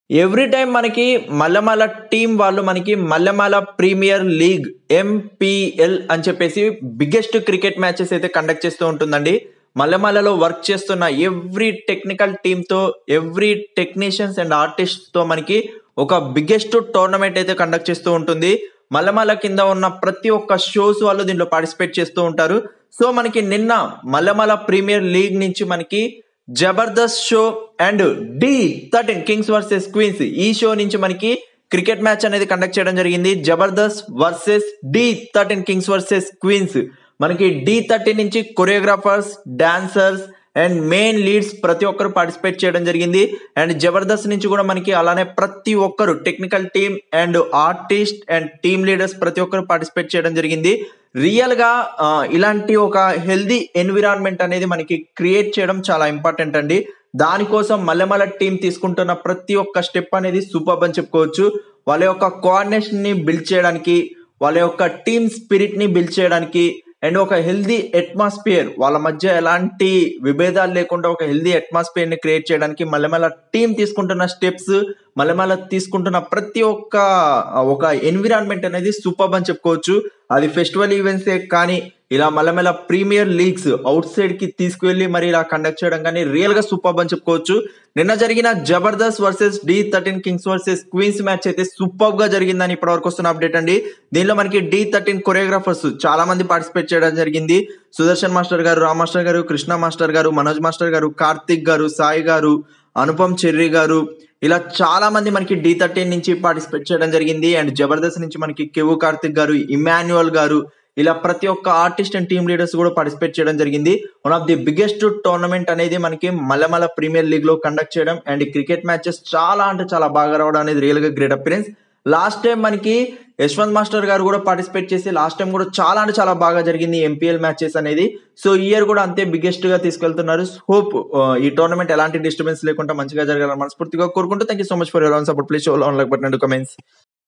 every time మనకి Mallemala team వాళ్ళు మనకి మల్లెమాల ప్రీమియర్ లీగ్ ఎంపీఎల్ అని చెప్పేసి బిగ్గెస్ట్ క్రికెట్ మ్యాచెస్ అయితే కండక్ట్ చేస్తూ ఉంటుందండి మల్లెమాలలో వర్క్ చేస్తున్న ఎవ్రీ టెక్నికల్ టీంతో ఎవ్రీ టెక్నీషియన్స్ అండ్ ఆర్టిస్ట్తో మనకి ఒక బిగ్గెస్ట్ టోర్నమెంట్ అయితే కండక్ట్ చేస్తూ ఉంటుంది మల్లెమాల కింద ఉన్న ప్రతి ఒక్క షోస్ వాళ్ళు దీంట్లో పార్టిసిపేట్ చేస్తూ ఉంటారు సో మనకి నిన్న మల్లెమాల ప్రీమియర్ లీగ్ నుంచి మనకి Jabardasth show and the thirteen kings versus queens ఈ షో నుంచి మనకి క్రికెట్ మ్యాచ్ అనేది కండక్ట్ చేయడం జరిగింది Jabardasth versus the thirteen kings versus queens మనకి డి థర్టీన్ నుంచి choreographers dancers and main leads ప్రతి ఒక్కరు పార్టిసిపేట్ చేయడం జరిగింది అండ్ జబర్దస్త్ నుంచి కూడా మనకి అలానే ప్రతి ఒక్కరు technical team and artist and team leaders ప్రతి ఒక్కరు పార్టిసిపేట్ చేయడం జరిగింది రియల్ గా ఆ, ఇలాంటి ఒక హెల్దీ ఎన్విరాన్మెంట్ అనేది మనకి క్రియేట్ చేయడం చాలా ఇంపార్టెంట్ అండి దానికోసం మల్లెమల్ల టీం తీసుకుంటున్న ప్రతి ఒక్క స్టెప్ అనేది సూపర్ అని చెప్పుకోవచ్చు వాళ్ళ యొక్క కోఆర్డినేషన్ ని బిల్డ్ చేయడానికి వాళ్ళ యొక్క టీమ్ స్పిరిట్ ని బిల్డ్ చేయడానికి అండ్ ఒక హెల్దీ అట్మాస్ఫియర్ వాళ్ళ మధ్య ఎలాంటి విభేదాలు లేకుండా ఒక హెల్దీ అట్మాస్ఫియర్ ని క్రియేట్ చేయడానికి మల్లెమల్ల టీం తీసుకుంటున్న స్టెప్స్ మల్లెమల్ల తీసుకుంటున్న ప్రతి ఒక్క ఒక ఎన్విరాన్మెంట్ అనేది సూపర్ అని చెప్పుకోవచ్చు అది ఫెస్టివల్ ఈవెంట్సే కానీ ఇలా Mallemala premier leagues outside కి తీసుకువెళ్ళి మరి ఇలా కండక్ట్ చేయడం కానీ రియల్ గా సూపర్ అని చెప్పుకోవచ్చు నిన్న జరిగిన Jabardasth versus the thirteen kings versus queens match అయితే సూపర్ గా జరిగిందని ఇప్పటి వరకు వస్తున్న అప్డేట్ అండి దీనిలో మనకి డి థర్టీన్ కొరియోగ్రాఫర్స్ చాలా మంది పార్టిసిపేట్ చేయడం జరిగింది సుదర్శన్ మాస్టర్ గారు రామ్ మాస్టర్ గారు కృష్ణ మాస్టర్ గారు మనోజ్ మాస్టర్ గారు కార్తిక్ గారు సాయి గారు అనుపమ్ చెర్రి గారు ఇలా చాలా మంది మనకి డి థర్టీన్ నుంచి పార్టిసిపేట్ చేయడం జరిగింది అండ్ జబర్దస్త్ నుంచి మనకి కెవు కార్తిక్ గారు ఇమాన్యువల్ గారు ఇలా ప్రతి ఒక్క ఆర్టిస్ట్ అండ్ టీమ్ లీడర్స్ కూడా పార్టిసిపేట్ చేయడం జరిగింది one of the biggest tournament అనేది మనకి మల్లమల ప్రీమియర్ లీగ్ లో కండక్ట్ చేయడం అండ్ క్రికెట్ మ్యాచెస్ చాలా అంటే చాలా బాగా రావడం అనేది రియల్ గా గ్రేట్ అపీరెన్స్ లాస్ట్ టైం మనకి యశ్వంత్ మాస్టర్ గారు కూడా పార్టిసిపేట్ చేసి లాస్ట్ టైం కూడా చాలా అంటే చాలా బాగా జరిగింది ఎంపీఎల్ మ్యాచెస్ అనేది సో ఈ ఇయర్ కూడా అంతే బిగ్గెస్ట్ గా తీసుకెళ్తున్నారు హోప్ ఈ టోర్నమెంట్ ఎలాంటి డిస్టర్బెన్స్ లేకుండా మంచిగా జరగాలని మనస్ఫూర్తిగా కోరుకుంటూ thank you so much for your support please on like button comments